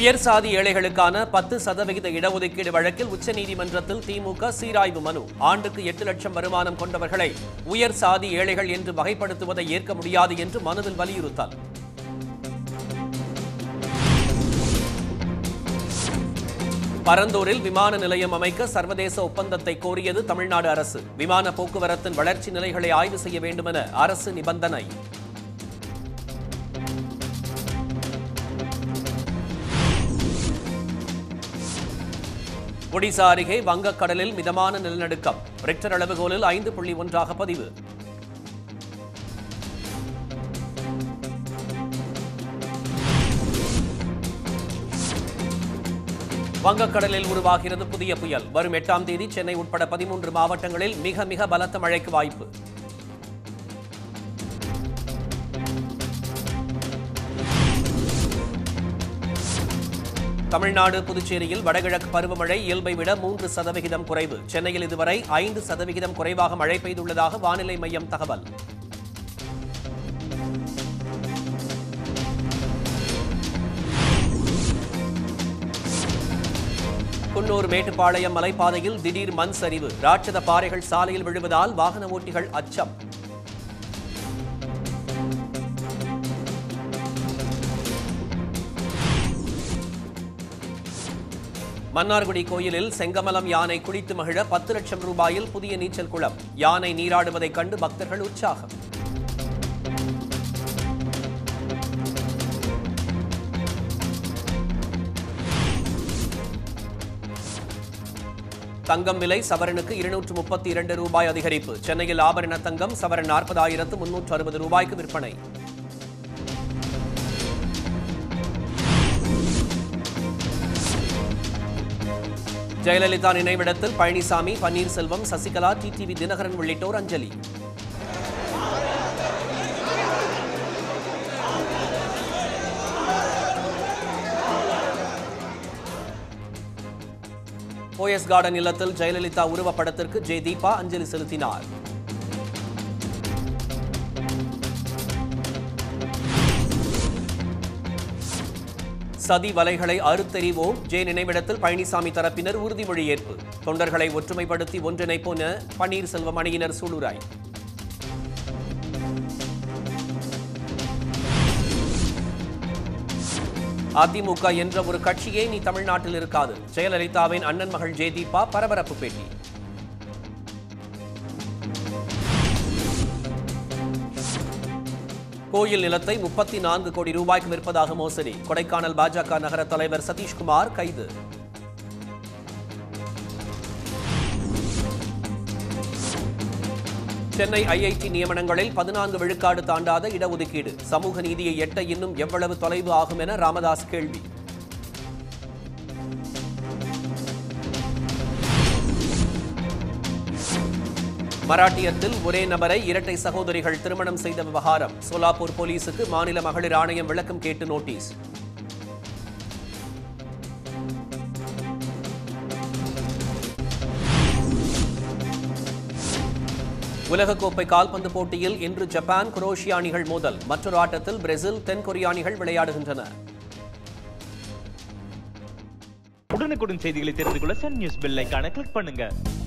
உயர் சாதி ஏழைகளுக்கான பத்து சதவிகித இடஒதுக்கீடு வழக்கில் உச்சநீதிமன்றத்தில் திமுக சீராய்வு மனு ஆண்டுக்கு எட்டு லட்சம் வருமானம் கொண்டவர்களை உயர் சாதி ஏழைகள் என்று வகைப்படுத்துவதை ஏற்க முடியாது என்று மனுவில் வலியுறுத்தல் பரந்தூரில் விமான நிலையம் அமைக்க சர்வதேச ஒப்பந்தத்தை கோரியது தமிழ்நாடு அரசு விமான போக்குவரத்தின் வளர்ச்சி நிலைகளை ஆய்வு செய்ய வேண்டுமென அரசு நிபந்தனை ஒடிசா அருகே வங்கக்கடலில் மிதமான நிலநடுக்கம் ரிக்டர் அளவுகோலில் ஐந்து புள்ளி ஒன்றாக பதிவு வங்கக்கடலில் உருவாகிறது புதிய புயல் வரும் எட்டாம் தேதி சென்னை உட்பட பதிமூன்று மாவட்டங்களில் மிக மிக பலத்த மழைக்கு வாய்ப்பு தமிழ்நாடு புதுச்சேரியில் வடகிழக்கு பருவமழை இயல்பை விட மூன்று சதவிகிதம் குறைவு சென்னையில் இதுவரை ஐந்து சதவிகிதம் குறைவாக மழை பெய்துள்ளதாக வானிலை மையம் தகவல் குன்னூர் மேட்டுப்பாளையம் மலைப்பாதையில் திடீர் மண் சரிவு ராட்சத பாறைகள் சாலையில் விழுவதால் வாகன ஓட்டிகள் அச்சம் மன்னார்குடி கோயிலில் செங்கமலம் யானை குளித்து மகிழ பத்து லட்சம் ரூபாயில் புதிய நீச்சல் குளம் யானை நீராடுவதைக் கண்டு பக்தர்கள் உற்சாகம் தங்கம் விலை சவரனுக்கு இருநூற்று முப்பத்தி இரண்டு ரூபாய் அதிகரிப்பு சென்னையில் ஆபரண தங்கம் சவரன் நாற்பதாயிரத்து முன்னூற்று அறுபது ரூபாய்க்கு விற்பனை ஜெயலலிதா நினைவிடத்தில் பழனிசாமி பன்னீர்செல்வம் சசிகலா டிடிவி தினகரன் உள்ளிட்டோர் அஞ்சலி போயஸ் கார்டன் இல்லத்தில் ஜெயலலிதா உருவப்படத்திற்கு ஜெய தீபா அஞ்சலி செலுத்தினார் சதி வலைகளை அறுத்தெறிவோம் ஜே நினைவிடத்தில் பழனிசாமி தரப்பினர் உறுதிமொழி ஏற்பு தொண்டர்களை ஒற்றுமைப்படுத்தி ஒன்றிணைப்போன பன்னீர்செல்வம் அணியினர் சூளுராய் அதிமுக என்ற ஒரு கட்சியே நீ தமிழ்நாட்டில் இருக்காது ஜெயலலிதாவின் அண்ணன் மகள் ஜெயதீபா பரபரப்பு பேட்டி கோயில் நிலத்தை முப்பத்தி நான்கு கோடி ரூபாய்க்கு விற்பதாக மோசடி கொடைக்கானல் பாஜக நகர தலைவர் சதீஷ்குமார் கைது சென்னை ஐஐடி நியமனங்களில் பதினான்கு விழுக்காடு தாண்டாத இடஒதுக்கீடு சமூக நீதியை எட்ட இன்னும் எவ்வளவு தொலைவு ஆகும் என ராமதாஸ் கேள்வி மராட்டியத்தில் ஒரே நபரை இரட்டை சகோதரிகள் திருமணம் செய்த விவகாரம் சோலாப்பூர் போலீசுக்கு மாநில மகளிர் ஆணையம் விளக்கம் கேட்டு நோட்டீஸ் உலகக்கோப்பை கால்பந்து போட்டியில் இன்று ஜப்பான் குரோஷியா அணிகள் மோதல் மற்றொரு ஆட்டத்தில் பிரேசில் தென் கொரிய அணிகள் விளையாடுகின்றன உடனுக்குடன் செய்திகளை தெரிந்து கொள்ள சன் நியூஸ் பெல் ஐகானை கிளிக் பண்ணுங்க